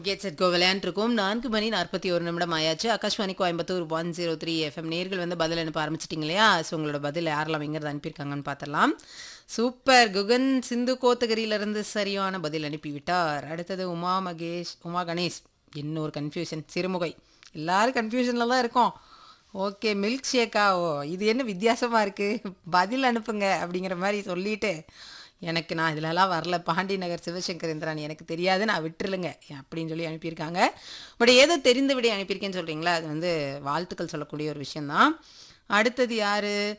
get set go விளையாண்டுருக்கோம் நான்கு மணி நாற்பத்தி ஒரு நிமிடம் ஆயாச்சு Akashvani Coimbatore one zero three FM நேர்கள் வந்து பதில் அனுப்ப ஆரம்பிச்சிட்டிங்க இல்லையா ஸோ உங்களோட பதில் யாரெல்லாம் எங்கிறது அனுப்பியிருக்காங்கன்னு பார்த்துடலாம் சூப்பர் குகன் சிந்து கோத்தகிரியிலிருந்து சரியான பதில் அனுப்பிவிட்டார் அடுத்தது உமா மகேஷ் உமா கணேஷ் இன்னொரு கன்ஃபியூஷன் சிறுமுகை எல்லாரும் கன்ஃபியூஷனில் தான் இருக்கோம் ஓகே மில்க் ஷேக்கா ஓ இது என்ன வித்தியாசமாக இருக்குது பதில் அனுப்புங்க அப்படிங்கிற மாதிரி சொல்லிட்டு எனக்கு நான் இதிலலாம் வரல பாண்டி நகர் சிவசங்கர் இந்திராணி எனக்கு தெரியாது நான் விட்டுருலுங்க அப்படின்னு சொல்லி அனுப்பியிருக்காங்க பட் ஏதோ தெரிந்த விட அனுப்பியிருக்கேன்னு சொல்கிறீங்களா அது வந்து வாழ்த்துக்கள் சொல்லக்கூடிய ஒரு விஷயந்தான் அடுத்தது யார்